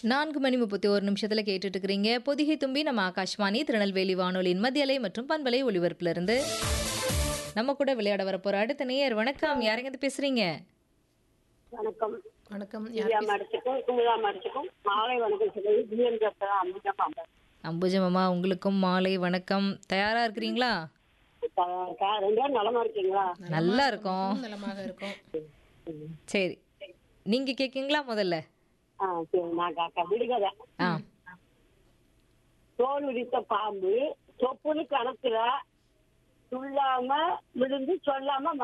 நான்கு மணி முப்பத்தி ஒரு நிமிஷத்துல கேட்டுட்டு இருக்கிறீங்க பொதிகை தும்பி நம்ம ஆகாஷ்வாணி திருநெல்வேலி வானொலியின் மத்தியலை மற்றும் பண்பலை ஒளிபரப்புல இருந்து நம்ம கூட விளையாட வரப்போற அடுத்த நேயர் வணக்கம் யாருங்க இது பேசுறீங்க வணக்கம் வணக்கம் திவ்யா மேடத்துக்கும் குமுதா மேடத்துக்கும் மாலை வணக்கம் சொல்லி ஜிஎன் பேசுறேன் அம்பிகா பாம்பன் அம்புஜமம்மா உங்களுக்கும் மாலை வணக்கம் தயாரா இருக்கிறீங்களா ரெண்டு பேரும் நலமா இருக்கீங்களா நல்லா இருக்கும் நலமாக இருக்கும் சரி நீங்க கேக்கீங்களா முதல்ல ஆ சரி நான் காக்கா விடுகதை ஆ தோல் உரித்த பாம்பு சொப்புன்னு கணக்குல துள்ளாம விழுந்து சொல்லாம